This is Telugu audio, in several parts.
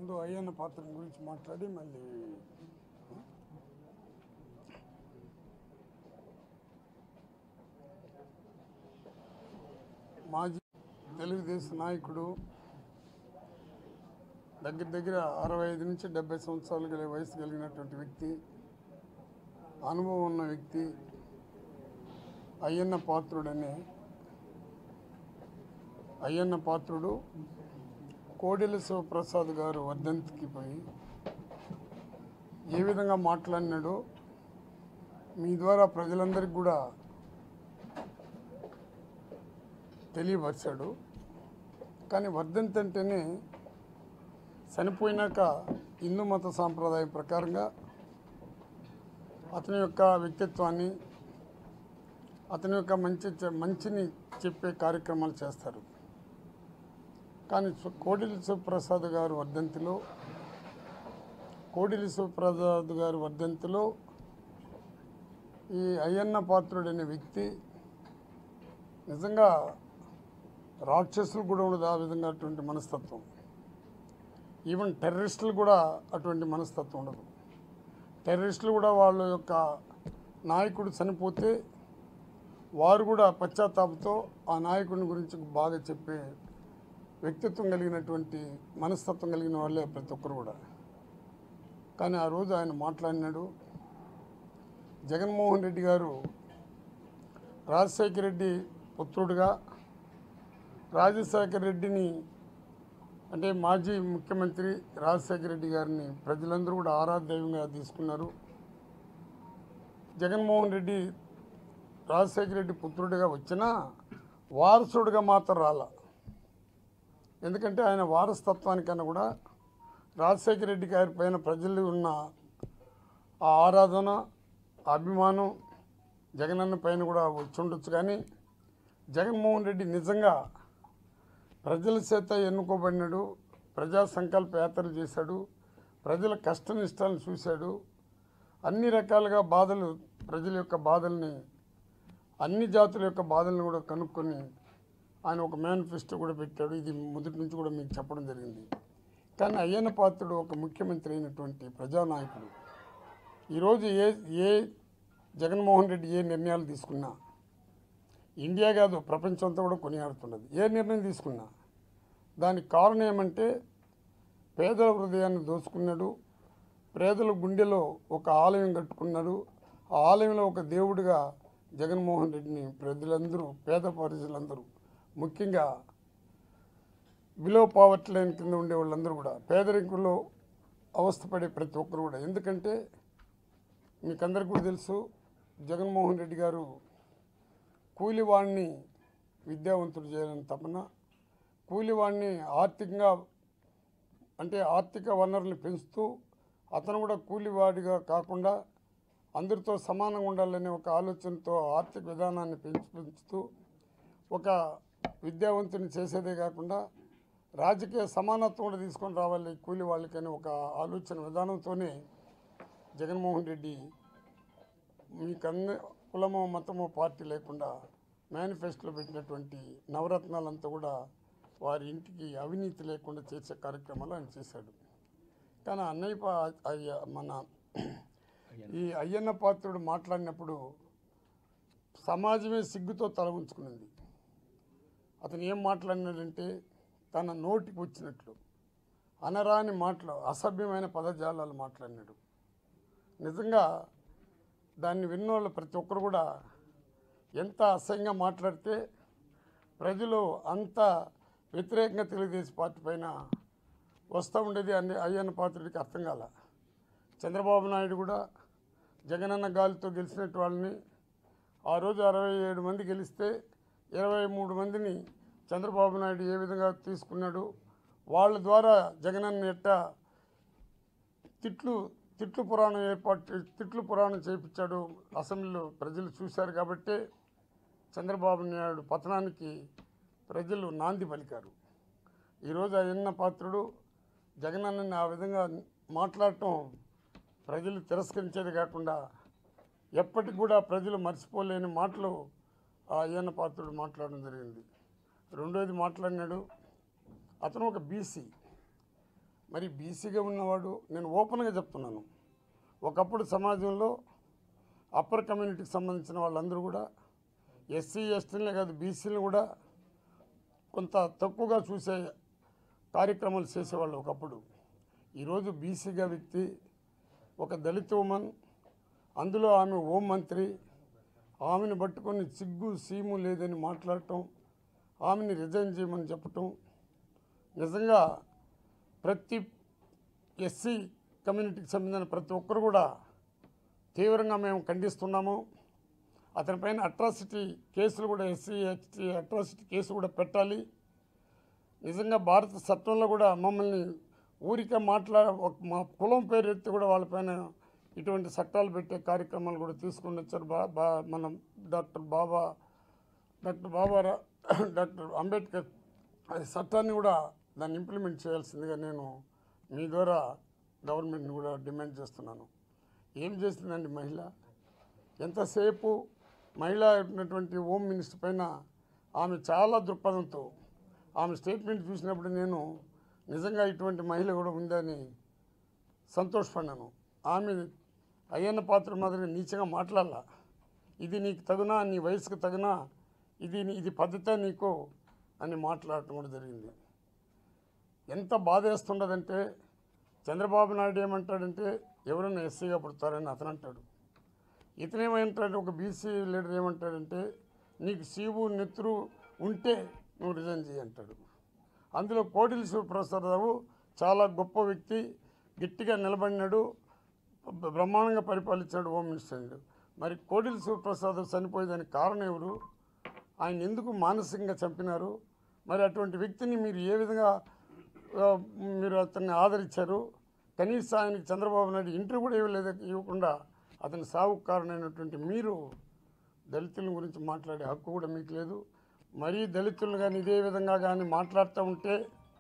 ముందు అయ్యన్న పాత్ర గురించి మాట్లాడి మళ్ళీ మాజీ తెలుగుదేశం నాయకుడు దగ్గర దగ్గర అరవై ఐదు నుంచి డెబ్బై సంవత్సరాలు గల వయసు కలిగినటువంటి వ్యక్తి అనుభవం ఉన్న వ్యక్తి అయ్యన్న పాత్రుడనే అయ్యన్న పాత్రుడు కోడెల శివప్రసాద్ గారు వర్ధంతికి పోయి ఏ విధంగా మాట్లాడినాడో మీ ద్వారా ప్రజలందరికీ కూడా తెలియపరిచాడు కానీ వర్ధంతి అంటేనే చనిపోయినాక హిందూ మత సాంప్రదాయం ప్రకారంగా అతని యొక్క వ్యక్తిత్వాన్ని అతని యొక్క మంచి మంచిని చెప్పే కార్యక్రమాలు చేస్తారు కానీ సు- కోడిలి శివప్రసాద్ గారు వర్ధంతిలో కోడిలి శివప్రసాద్ గారు వర్ధంతిలో ఈ అయ్యన్న పాత్రుడు అనే వ్యక్తి నిజంగా రాక్షసులు కూడా ఉండదు ఆ విధంగా అటువంటి మనస్తత్వం ఈవెన్ టెర్రరిస్టులు కూడా అటువంటి మనస్తత్వం ఉండదు టెర్రరిస్టులు కూడా వాళ్ళ యొక్క నాయకుడు చనిపోతే వారు కూడా పశ్చాత్తాపంతో ఆ నాయకుడిని గురించి బాగా చెప్పే వ్యక్తిత్వం కలిగినటువంటి మనస్తత్వం కలిగిన వాళ్ళే ప్రతి ఒక్కరు కూడా కానీ ఆ రోజు ఆయన మాట్లాడినాడు జగన్మోహన్ రెడ్డి గారు రాజశేఖర రెడ్డి పుత్రుడుగా రాజశేఖర రెడ్డిని అంటే మాజీ ముఖ్యమంత్రి రాజశేఖర రెడ్డి గారిని ప్రజలందరూ కూడా ఆరాధ్యంగా తీసుకున్నారు జగన్మోహన్ రెడ్డి రాజశేఖర రెడ్డి పుత్రుడిగా వచ్చినా వారసుడిగా మాత్రం రాల ఎందుకంటే ఆయన వారసత్వానికన్నా కూడా రాజశేఖర రెడ్డి గారి పైన ప్రజలు ఉన్న ఆ ఆరాధన ఆ అభిమానం జగనన్న పైన కూడా వచ్చి ఉండొచ్చు కానీ జగన్మోహన్ రెడ్డి నిజంగా ప్రజల చేత ఎన్నుకోబడినాడు ప్రజా సంకల్ప యాత్రలు చేశాడు ప్రజల కష్ట నిష్టాలను చూశాడు అన్ని రకాలుగా బాధలు ప్రజల యొక్క బాధల్ని అన్ని జాతుల యొక్క బాధలను కూడా కనుక్కొని ఆయన ఒక మేనిఫెస్టో కూడా పెట్టాడు ఇది మొదటి నుంచి కూడా మీకు చెప్పడం జరిగింది కానీ అయ్యన్న పాత్రుడు ఒక ముఖ్యమంత్రి అయినటువంటి ప్రజానాయకుడు ఈరోజు ఏ ఏ జగన్మోహన్ రెడ్డి ఏ నిర్ణయాలు తీసుకున్నా ఇండియా కాదు ప్రపంచం అంతా కూడా కొనియాడుతున్నది ఏ నిర్ణయం తీసుకున్నా దానికి కారణం ఏమంటే పేదల హృదయాన్ని దోచుకున్నాడు పేదల గుండెలో ఒక ఆలయం కట్టుకున్నాడు ఆ ఆలయంలో ఒక దేవుడిగా జగన్మోహన్ రెడ్డిని ప్రజలందరూ పేద ప్రజలందరూ ముఖ్యంగా బిలో పావర్టీ లైన్ కింద ఉండే వాళ్ళందరూ కూడా పేదరికంలో అవస్థపడే ప్రతి ఒక్కరు కూడా ఎందుకంటే మీకందరికీ కూడా తెలుసు జగన్మోహన్ రెడ్డి గారు కూలివాడిని విద్యావంతుడు చేయాలని తపన కూలివాడిని ఆర్థికంగా అంటే ఆర్థిక వనరులు పెంచుతూ అతను కూడా కూలివాడిగా కాకుండా అందరితో సమానంగా ఉండాలనే ఒక ఆలోచనతో ఆర్థిక విధానాన్ని పెంచి పెంచుతూ ఒక విద్యావంతుని చేసేదే కాకుండా రాజకీయ సమానత్వం కూడా తీసుకొని రావాలి కూలి వాళ్ళకని ఒక ఆలోచన విధానంతోనే జగన్మోహన్ రెడ్డి మీకన్నీ కులమో మతమో పార్టీ లేకుండా మేనిఫెస్టోలో పెట్టినటువంటి నవరత్నాలంతా కూడా వారి ఇంటికి అవినీతి లేకుండా చేసే కార్యక్రమాలు ఆయన చేశాడు కానీ అన్నయ్య పా- అయ్య మన ఈ అయ్యన్న పాత్రుడు మాట్లాడినప్పుడు సమాజమే సిగ్గుతో తల ఉంచుకున్నది అతను ఏం మాట్లాడినాడంటే తన నోటికి వచ్చినట్లు అనరాని మాటలు అసభ్యమైన పదజాలాలు మాట్లాడినాడు నిజంగా దాన్ని విన్నోళ్ళు ప్రతి ఒక్కరు కూడా ఎంత అసహ్యంగా మాట్లాడితే ప్రజలు అంత వ్యతిరేకంగా తెలుగుదేశం పార్టీ పైన వస్తూ ఉండేది అన్ని అయ్యన్న పాత్రుడికి అర్థం కాల చంద్రబాబు నాయుడు కూడా జగనన్న గాలితో గెలిచినట్టు వాళ్ళని ఆ రోజు అరవై ఏడు మంది గెలిస్తే ఇరవై మూడు మందిని చంద్రబాబు నాయుడు ఏ విధంగా తీసుకున్నాడు వాళ్ళ ద్వారా జగనన్న ఎట్ట తిట్లు తిట్లు పురాణం ఏర్పాటు చే- తిట్లు పురాణం చేయించాడు అసెంబ్లీలో ప్రజలు చూశారు కాబట్టి చంద్రబాబు నాయుడు పతనానికి ప్రజలు నాంది పలికారు ఈరోజు అయ్యన్న పాత్రుడు జగనన్నని ఆ విధంగా మాట్లాడటం ప్రజలు తిరస్కరించేది కాకుండా ఎప్పటికి కూడా ప్రజలు మర్చిపోలేని మాటలు ఆ అయ్యన్న పాత్రుడు మాట్లాడడం జరిగింది రెండోది మాట్లాడినాడు అతను ఒక బీసీ మరి బీసీగా ఉన్నవాడు నేను ఓపెన్గా చెప్తున్నాను ఒకప్పుడు సమాజంలో అప్పర్ కమ్యూనిటీకి సంబంధించిన వాళ్ళందరూ కూడా ఎస్సీ ఎస్టీలనే కాదు బీసీలను కూడా కొంత తక్కువగా చూసే కార్యక్రమాలు చేసేవాళ్ళు ఒకప్పుడు ఈరోజు బీసీగా వ్యక్తి ఒక దళిత ఉమన్ అందులో ఆమె హోం మంత్రి ఆమెను పట్టుకొని సిగ్గు సీము లేదని మాట్లాడటం ఆమెని రిజైన్ చేయమని చెప్పటం నిజంగా ప్రతి ఎస్సీ కమ్యూనిటీకి సంబంధించిన ప్రతి ఒక్కరు కూడా తీవ్రంగా మేము ఖండిస్తున్నాము అతనిపైన అట్రాసిటీ కేసులు కూడా ఎస్సీ ఎస్టీ అట్రాసిటీ కేసు కూడా పెట్టాలి నిజంగా భారత చట్టంలో కూడా మమ్మల్ని ఊరికే మాట్లా ఒక- మా కులం పేరు ఎత్తి కూడా వాళ్ళపైన ఇటువంటి చట్టాలు పెట్టే కార్యక్రమాలు కూడా తీసుకుని వచ్చారు బా బా మనం doctor Baba doctor Baba doctor Ambedkar అది చట్టాన్ని కూడా దాన్ని ఇంప్లిమెంట్ చేయాల్సిందిగా నేను మీ ద్వారా గవర్నమెంట్ని కూడా డిమాండ్ చేస్తున్నాను ఏం చేస్తుందండి మహిళ ఎంతసేపు మహిళ ఉన్నటువంటి హోమ్ మినిస్టర్ పైన ఆమె చాలా దృక్పథంతో ఆమె స్టేట్మెంట్ చూసినప్పుడు నేను నిజంగా ఇటువంటి మహిళ కూడా ఉందని సంతోషపడినాను ఆమె అయ్యన్న పాత్ర మాదిరిగా నీచంగా మాట్లాడాల ఇది నీకు తగునా నీ వయసుకు తగునా ఇది నీ- ఇది పద్ధతే నీకు అని మాట్లాడటం కూడా జరిగింది ఎంత బాధేస్తుండదంటే చంద్రబాబు నాయుడు ఏమంటాడంటే ఎవరైనా ఎస్సీగా పుడతారని అతను అంటాడు ఇతనేమంటాడు ఒక బీసీ లీడర్ ఏమంటాడంటే నీకు సీవు నెత్తురు ఉంటే నువ్వు రిజైన్ చేయి అంటాడు అందులో కోటిల శివప్రసాదరావు చాలా గొప్ప వ్యక్తి గట్టిగా నిలబడినాడు బ- బ్రహ్మాండంగా పరిపాలించాడు హోమ్ మినిస్టర్ మరి కోటిల శివప్రసాద్ చనిపోయేదానికి కారణం ఎవరు ఆయన ఎందుకు మానసికంగా చంపినారు మరి అటువంటి వ్యక్తిని మీరు ఏ విధంగా ఆ, మీరు అతన్ని ఆదరించారు కనీసం ఆయనకి చంద్రబాబు నాయుడు ఇంటర్వ్యూ కూడా ఇవ్వలేదు ఇవ్వకుండా అతని సాగుకు కారణమైనటువంటి మీరు దళితుల గురించి మాట్లాడే హక్కు కూడా మీకు లేదు మరీ దళితులు కానీ ఇదే విధంగా కానీ మాట్లాడుతూ ఉంటే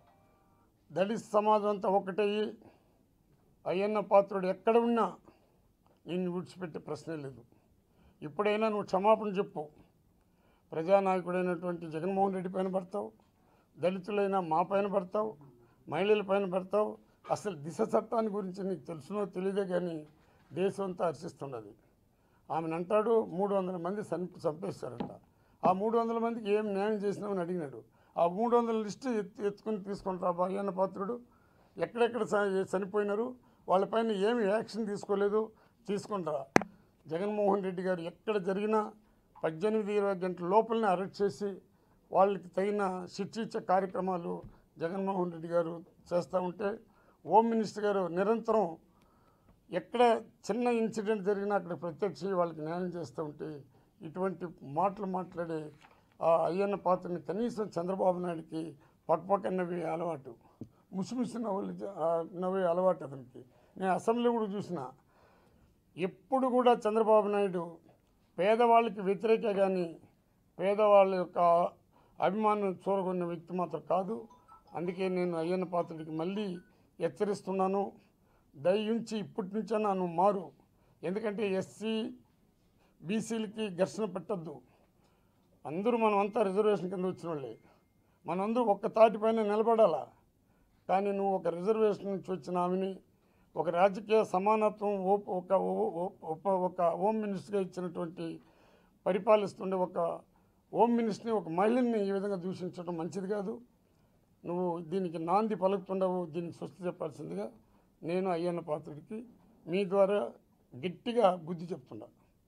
దళిత సమాజం అంతా ఒకటయ్యి అయ్యన్న పాత్రుడు ఎక్కడ ఉన్నా నిన్ను విడిచిపెట్టే ప్రశ్నే లేదు ఇప్పుడైనా నువ్వు క్షమాపణ చెప్పు ప్రజానాయకుడైనటువంటి జగన్మోహన్ రెడ్డి పైన పడతావు దళితులైనా మా పైన పడతావు మహిళల పైన పడతావు అసలు దిశ చట్టాన్ని గురించి నీకు తెలుసునో తెలియదే కానీ దేశం అంతా హర్షిస్తున్నది ఆమెను అంటాడు మూడు వందల మంది చంపి చంపేస్తారంట ఆ మూడు వందల మందికి ఏం న్యాయం చేసినామని అడిగినాడు ఆ మూడు వందల లిస్టు ఎత్తు ఎత్తుకుని తీసుకుంటారా అయ్యన్న పాత్రుడు ఎక్కడెక్కడ చ- చనిపోయినారు వాళ్ళపైన ఏమి యాక్షన్ తీసుకోలేదు తీసుకుంటారా జగన్మోహన్ రెడ్డి గారు ఎక్కడ జరిగినా పద్దెనిమిది ఇరవై గంటల లోపలనే అరెస్ట్ చేసి వాళ్ళకి తగిన శిక్ష ఇచ్చే కార్యక్రమాలు జగన్మోహన్ రెడ్డి గారు చేస్తూ ఉంటే హోమ్ మినిస్టర్ గారు నిరంతరం ఎక్కడ చిన్న ఇన్సిడెంట్ జరిగినా అక్కడ ప్రత్యక్ష వాళ్ళకి న్యాయం చేస్తూ ఉంటే ఇటువంటి మాటలు మాట్లాడే ఆ అయ్యన్న పాత్రని కనీసం చంద్రబాబు నాయుడికి పక్కపక్క నవ్వే అలవాటు ముసిముసి నవ్వులు జ- ఆ నవ్వే అలవాటు అతనికి నేను అసెంబ్లీ కూడా చూసిన ఎప్పుడు కూడా చంద్రబాబు నాయుడు పేదవాళ్ళకి వ్యతిరేక కానీ పేదవాళ్ళ యొక్క అభిమానం చూరగొన్న వ్యక్తి మాత్రం కాదు అందుకే నేను అయ్యన్న పాత్రుడికి మళ్ళీ హెచ్చరిస్తున్నాను దయించి ఇప్పటి నుంచైనా నువ్వు మారు ఎందుకంటే ఎస్సీ బీసీలకి ఘర్షణ పెట్టద్దు అందరూ మనం అంతా రిజర్వేషన్ కింద వచ్చిన వాళ్ళే మనందరూ ఒక్క తాటిపైన నిలబడాలా కానీ నువ్వు ఒక రిజర్వేషన్ నుంచి వచ్చిన ఆమెని ఒక రాజకీయ సమానత్వం ఓ- ఒక ఓ- ఓ- ఒక ఒక హోమ్ మినిస్టర్గా ఇచ్చినటువంటి పరిపాలిస్తుండే ఒక హోమ్ మినిస్టర్ని ఒక మహిళని ఈ విధంగా దూషించడం మంచిది కాదు నువ్వు దీనికి నాంది పలుకుతుండవు దీనికి స్వస్తి చెప్పాల్సిందిగా నేను అయ్యన్న పాత్రుడికి మీ ద్వారా గట్టిగా బుద్ధి చెప్తున్నా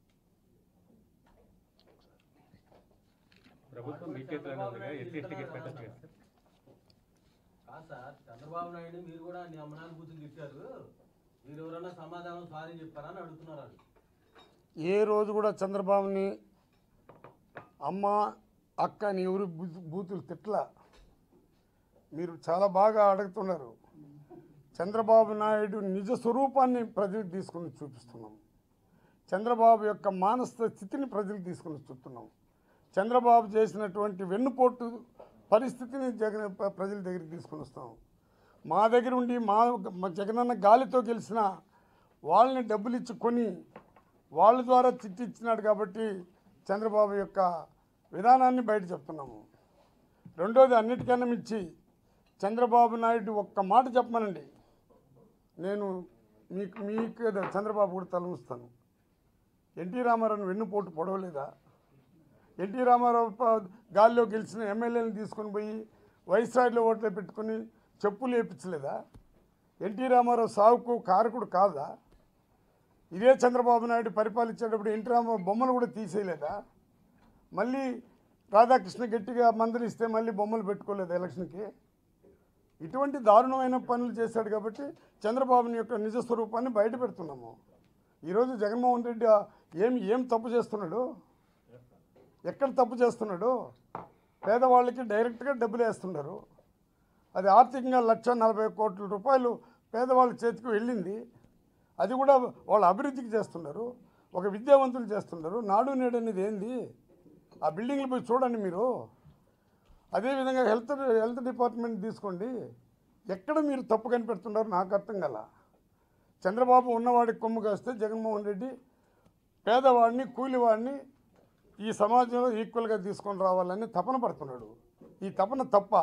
ప్రభుత్వం మీ చేతిలోనే ఉందిగా ఎస్సీ ఎస్టీ కేసు పెట్టచ్చు కదా సార్ కాదు సార్ చంద్రబాబు నాయుడు మీరు కూడా నీ అమ్మనాన్న బూతులు తిట్టారు మీరు ఎవరన్నా సమాధానం సారీ చెప్పారా అని అడుగుతున్నారు వాళ్ళు ఏ రోజు కూడా చంద్రబాబుని అమ్మ అక్క అని ఎవరు బూ- బూతులు తిట్లా మీరు చాలా బాగా అడుగుతున్నారు చంద్రబాబు నాయుడు నిజ స్వరూపాన్ని ప్రజలకు తీసుకుని చూపిస్తున్నాం చంద్రబాబు యొక్క మానసిక స్థితిని ప్రజలకు తీసుకుని చూస్తున్నాం చంద్రబాబు చేసినటువంటి వెన్నుపోటు పరిస్థితిని జగన్ ప్ర- ప్రజల దగ్గరికి తీసుకుని వస్తాం మా దగ్గర ఉండి మా మా జగనన్న గాలితో గెలిచిన వాళ్ళని డబ్బులు ఇచ్చి కొని వాళ్ళ ద్వారా చిట్టిచ్చినాడు కాబట్టి చంద్రబాబు యొక్క విధానాన్ని బయట చెప్తున్నాము రెండోది అన్నిటికన్నా మించి చంద్రబాబు నాయుడు ఒక్క మాట చెప్పమనండి నేను మీకు మీకు ఏదో చంద్రబాబు కూడా తలముస్తాను ఎన్టీ రామారావుని వెన్నుపోటు పొడవలేదా ఎన్టీ రామారావు ప- గాల్లో గెలిచిన ఎమ్మెల్యేని తీసుకొని పోయి వైస్రాయిలో ఓట్లు పెట్టుకుని చెప్పులు వేయించలేదా ఎన్టీ రామారావు సాగుకు కారకుడు కాదా ఇదే చంద్రబాబు నాయుడు పరిపాలించేటప్పుడు ఎన్టీ రామారావు బొమ్మలు కూడా తీసేయలేదా మళ్ళీ రాధాకృష్ణ గట్టిగా మందలిస్తే మళ్ళీ బొమ్మలు పెట్టుకోలేదు ఎలక్షన్కి ఇటువంటి దారుణమైన పనులు చేశాడు కాబట్టి చంద్రబాబుని యొక్క నిజ స్వరూపాన్ని బయట పెడుతున్నాము ఈరోజు జగన్మోహన్ రెడ్డి ఆ ఏం ఏం తప్పు చేస్తున్నాడు ఎక్కడ తప్పు చేస్తున్నాడు పేదవాళ్ళకి డైరెక్ట్గా డబ్బులు వేస్తున్నారు అది ఆర్థికంగా లక్ష నలభై కోట్ల రూపాయలు పేదవాళ్ళ చేతికి వెళ్ళింది అది కూడా వాళ్ళ అభివృద్ధికి చేస్తున్నారు ఒక విద్యావంతులు చేస్తున్నారు నాడు నేడు అనేది ఏంది ఆ బిల్డింగ్లు పోయి చూడండి మీరు అదేవిధంగా హెల్త్ హెల్త్ డిపార్ట్మెంట్ తీసుకోండి ఎక్కడ మీరు తప్పు కనిపెడుతున్నారు నాకు అర్థం కల చంద్రబాబు ఉన్నవాడికి కొమ్ము కాస్తే జగన్మోహన్ రెడ్డి పేదవాడిని కూలివాడిని ఈ సమాజంలో ఈక్వల్గా తీసుకొని రావాలని తపన పడుతున్నాడు ఈ తపన తప్ప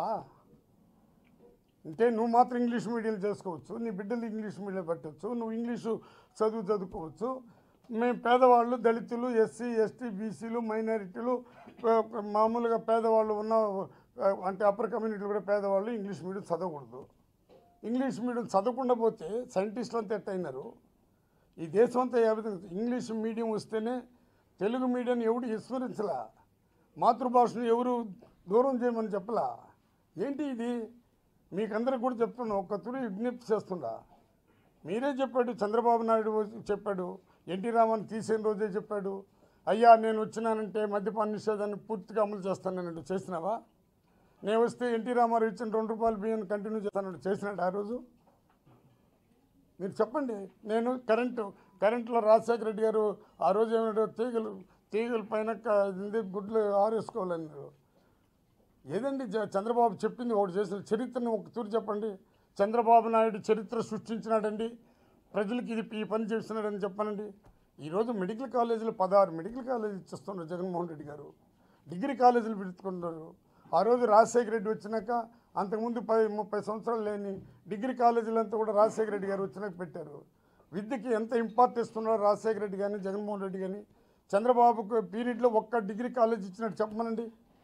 అంటే నువ్వు మాత్రం ఇంగ్లీష్ మీడియం చేసుకోవచ్చు నీ బిడ్డలు ఇంగ్లీష్ మీడియం పెట్టవచ్చు నువ్వు ఇంగ్లీషు చదువు చదువుకోవచ్చు మేము పేదవాళ్ళు దళితులు ఎస్సీ ఎస్టీ బీసీలు మైనారిటీలు ఆ, మామూలుగా పేదవాళ్ళు ఉన్న ఆ, అంటే అప్పర్ కమ్యూనిటీలు కూడా పేదవాళ్ళు ఇంగ్లీష్ మీడియం చదవకూడదు ఇంగ్లీష్ మీడియం చదవకుండా పోతే సైంటిస్టులు అంతా ఎట్టయినారు ఈ దేశం అంతా ఏ విధంగా ఇంగ్లీష్ మీడియం వస్తేనే తెలుగు మీడియం ఎవడు విస్మరించలా మాతృభాషను ఎవరు దూరం చేయమని చెప్పలా ఏంటి ఇది మీకందరికి కూడా చెప్తున్నా ఒక్క తుడి విజ్ఞప్తి చేస్తుండా మీరే చెప్పాడు చంద్రబాబు నాయుడు వచ్చి చెప్పాడు ఎన్టీ రామాన్ని తీసిన రోజే చెప్పాడు అయ్యా నేను వచ్చినానంటే మద్యపాన నిషేధాన్ని పూర్తిగా అమలు చేస్తానన్నాడు చేసినావా నేను వస్తే ఎన్టీ రామారావు ఇచ్చిన రెండు రూపాయలు బియ్యం కంటిన్యూ చేస్తానన్నాడు చేసినాడు ఆ రోజు మీరు చెప్పండి నేను కరెంటు కరెంట్లో రాజశేఖర రెడ్డి గారు ఆ రోజు ఏమన్నాడు తీగలు తీగల పైన క- ఇది గుడ్లు ఆరేసుకోవాలన్నారు ఏదండి జ- చంద్రబాబు చెప్పింది ఒకటి చేసిన చరిత్రను ఒక తూరు చెప్పండి చంద్రబాబు నాయుడు చరిత్ర సృష్టించినాడండి ప్రజలకి ఇది ఈ పని చేస్తున్నాడని చెప్పానండి ఈరోజు మెడికల్ కాలేజీలు పదహారు మెడికల్ కాలేజీలు ఇచ్చిస్తున్నారు జగన్మోహన్ రెడ్డి గారు డిగ్రీ కాలేజీలు పెట్టుకున్నారు ఆ రోజు రాజశేఖర రెడ్డి వచ్చినాక అంతకుముందు పది ముప్పై సంవత్సరాలు లేని డిగ్రీ కాలేజీలంతా కూడా రాజశేఖర రెడ్డి గారు వచ్చినాక పెట్టారు విద్యకి ఎంత ఇంపార్ట్ ఇస్తున్నారో రాజశేఖర రెడ్డి కానీ జగన్మోహన్ రెడ్డి కానీ చంద్రబాబుకు పీరియడ్లో ఒక్క డిగ్రీ కాలేజ్ ఇచ్చినట్టు చెప్పమనండి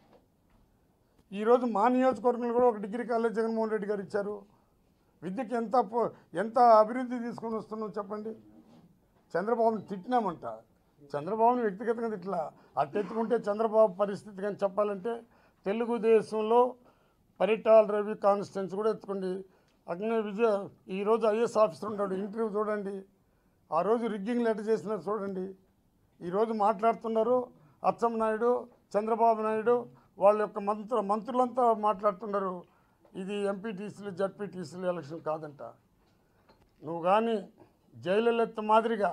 ఈరోజు మా నియోజకవర్గంలో కూడా ఒక డిగ్రీ కాలేజ్ జగన్మోహన్ రెడ్డి గారు ఇచ్చారు విద్యకి ఎంత పో- ఎంత అభివృద్ధి తీసుకొని వస్తున్నాం చెప్పండి చంద్రబాబుని తిట్టినామంట చంద్రబాబుని వ్యక్తిగతంగా తిట్లా అట్టెత్తుకుంటే చంద్రబాబు పరిస్థితి కానీ చెప్పాలంటే తెలుగుదేశంలో పరిటాల రవి కాన్స్టిట్యున్సీ కూడా ఎత్తుకోండి అట్లనే విజయ ఈరోజు ఐఏఎస్ ఆఫీసర్ ఉన్నాడు ఇంటర్వ్యూ చూడండి ఆ రోజు రిగ్గింగ్ లెటర్ చేసినారు చూడండి ఈరోజు మాట్లాడుతున్నారు అచ్చం నాయుడు చంద్రబాబు నాయుడు వాళ్ళ యొక్క మంత్రు మంత్రులంతా మాట్లాడుతున్నారు ఇది ఎంపీటీసీలు జడ్పీటీసీలు ఎలక్షన్ కాదంట నువ్వు కానీ జయలలిత మాదిరిగా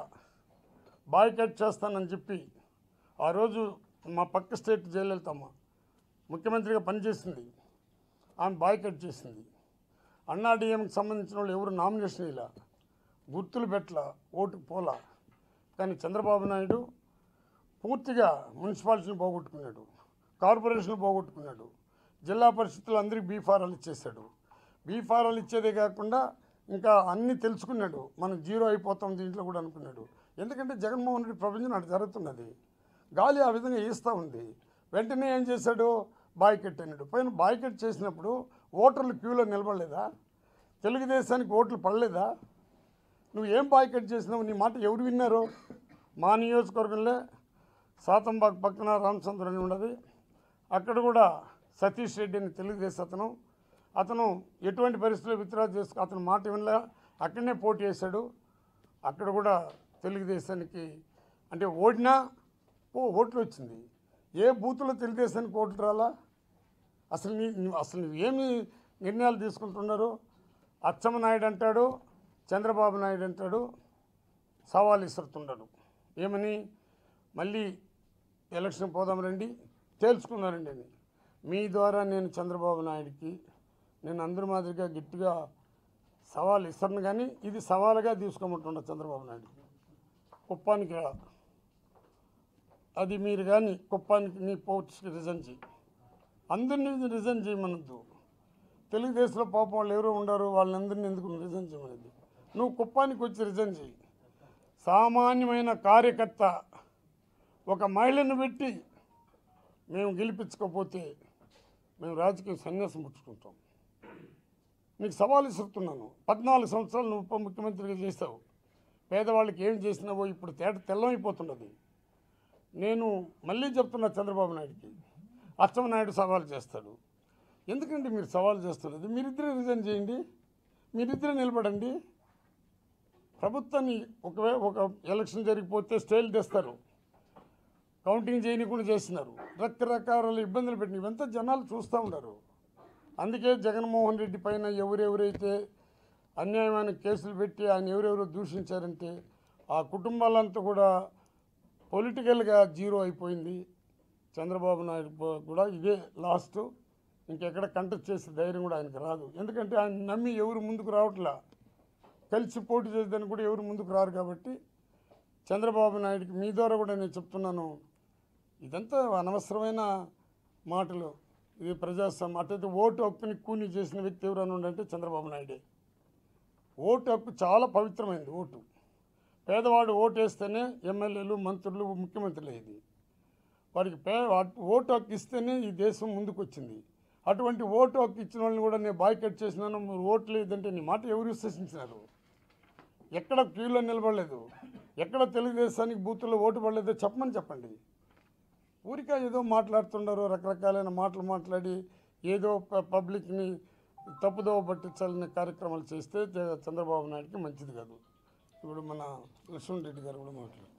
బాయ్కట్ చేస్తానని చెప్పి ఆ రోజు మా పక్క స్టేట్ జయలలితమ్మ ముఖ్యమంత్రిగా పనిచేసింది ఆమె బాయ్కట్ చేసింది అన్నా డిఎంకి సంబంధించిన వాళ్ళు ఎవరు నామినేషన్ ఇలా గుర్తులు పెట్ల ఓటు పోలా కానీ చంద్రబాబు నాయుడు పూర్తిగా మున్సిపాలిటీని పోగొట్టుకున్నాడు కార్పొరేషన్ పోగొట్టుకున్నాడు జిల్లా పరిషత్తులు అందరికీ బీఫారాలు ఇచ్చేశాడు బీఫారాలు ఇచ్చేదే కాకుండా ఇంకా అన్నీ తెలుసుకున్నాడు మనం జీరో అయిపోతాం దీంట్లో కూడా అనుకున్నాడు ఎందుకంటే జగన్మోహన్ రెడ్డి ప్రపంచం అటు జరుగుతున్నది గాలి ఆ విధంగా ఈస్తూ ఉంది వెంటనే ఏం చేశాడు బాయ్కట్ అన్నాడు పైన బాయ్కట్ చేసినప్పుడు ఓటర్లు క్యూలో నిలబడలేదా తెలుగుదేశానికి ఓట్లు పడలేదా నువ్వు ఏం బాయ్కట్ చేసినావు నీ మాట ఎవరు విన్నారు మా నియోజకవర్గంలో సాతంబాగ్ పక్కన రామచంద్ర అని ఉన్నది అక్కడ కూడా సతీష్ రెడ్డి అని తెలుగుదేశం అతను అతను ఎటువంటి పరిస్థితుల్లో విత్డ్రా చేసుకు అతను మాట వినలే అక్కడనే పోటీ చేశాడు అక్కడ కూడా తెలుగుదేశానికి అంటే ఓడినా ఓ ఓట్లు వచ్చింది ఏ బూత్లో తెలుగుదేశానికి ఓట్లు రాలా అసలు నీ నువ్వు అసలు నువ్వేమి నిర్ణయాలు తీసుకుంటున్నారు అచ్చెన్నాయుడు అంటాడు చంద్రబాబు నాయుడు అంటాడు సవాల్ ఇస్తున్నాడు ఏమని మళ్ళీ ఎలక్షన్ పోదాం రండి తేల్చుకున్నారండి అని మీ ద్వారా నేను చంద్రబాబు నాయుడికి నేను అందరి మాదిరిగా గట్టిగా సవాల్ ఇస్తాను కానీ ఇది సవాలుగా తీసుకోమంటున్నా చంద్రబాబు నాయుడు కుప్పానికి రా అది మీరు కానీ కుప్పానికి నీ పోస్ట్కి రిజైన్ చేయి అందరినీ రిజైన్ చేయమనద్దు తెలుగుదేశంలో పాపం వాళ్ళు ఎవరో ఉండారు వాళ్ళందరినీ ఎందుకు రిజైన్ చేయమనేది నువ్వు కుప్పానికి వచ్చి రిజైన్ చేయి సామాన్యమైన కార్యకర్త ఒక మహిళను పెట్టి మేము గెలిపించకపోతే మేము రాజకీయ సన్యాసం పుచ్చుకుంటాం నీకు సవాల్ ఇస్తున్నాను పద్నాలుగు సంవత్సరాలు నువ్వు ఉప ముఖ్యమంత్రిగా చేసావు పేదవాళ్ళకి ఏం చేసినావో ఇప్పుడు తేట తెల్లమైపోతున్నది నేను మళ్ళీ చెప్తున్నా చంద్రబాబు నాయుడుకి అచ్చెన్నాయుడు సవాల్ చేస్తాడు ఎందుకంటే మీరు సవాల్ చేస్తున్నది మీరిద్దరే రిజైన్ చేయండి మీరిద్దరే నిలబడండి ప్రభుత్వాన్ని ఒకవే ఒక ఎలక్షన్ జరిగిపోతే స్టేల్ తెస్తారు కౌంటింగ్ చేయనీయకుండా చేస్తున్నారు రకరకాల ఇబ్బందులు పెట్టిన ఇవంతా జనాలు చూస్తూ ఉన్నారు అందుకే జగన్మోహన్ రెడ్డి పైన ఎవరెవరైతే అన్యాయమైన కేసులు పెట్టి ఆయన ఎవరెవరో దూషించారంటే ఆ కుటుంబాలంతా కూడా పొలిటికల్గా జీరో అయిపోయింది చంద్రబాబు నాయుడు పో- కూడా ఇదే లాస్ట్ ఇంకెక్కడ కంటెస్ట్ చేసే ధైర్యం కూడా ఆయనకు రాదు ఎందుకంటే ఆయన నమ్మి ఎవరు ముందుకు రావట్లా కలిసి పోటీ చేసేదానికి కూడా ఎవరు ముందుకు రారు కాబట్టి చంద్రబాబు నాయుడుకి మీ ద్వారా కూడా నేను చెప్తున్నాను ఇదంతా అనవసరమైన మాటలు ఇది ప్రజాస్వామ్యం అటైతే ఓటు హక్కుని కూని చేసిన వ్యక్తి ఎవరైనా ఉండంటే చంద్రబాబు నాయుడే ఓటు హక్కు చాలా పవిత్రమైనది ఓటు పేదవాడు ఓటు వేస్తేనే ఎమ్మెల్యేలు మంత్రులు ముఖ్యమంత్రులు అయ్యేది వారికి పే ఓటు హక్కు ఇస్తేనే ఈ దేశం ముందుకు వచ్చింది అటువంటి ఓటు హక్కు ఇచ్చిన వాళ్ళని కూడా నేను బాయ్కట్ చేసినాను మీరు ఓటు లేదంటే నీ మాట ఎవరు విశ్వసించినారు ఎక్కడ క్యూలో నిలబడలేదు ఎక్కడ తెలుగుదేశానికి బూతుల్లో ఓటు పడలేదో చెప్పమని చెప్పండి ఊరికా ఏదో మాట్లాడుతుండరు రకరకాలైన మాటలు మాట్లాడి ఏదో ప- పబ్లిక్ని తప్పుదోవ పట్టించాలనే కార్యక్రమాలు చేస్తే జ- చంద్రబాబు నాయుడుకి మంచిది కాదు ఇప్పుడు మన లక్ష్మణ్ రెడ్డి గారు కూడా మాట్లాడారు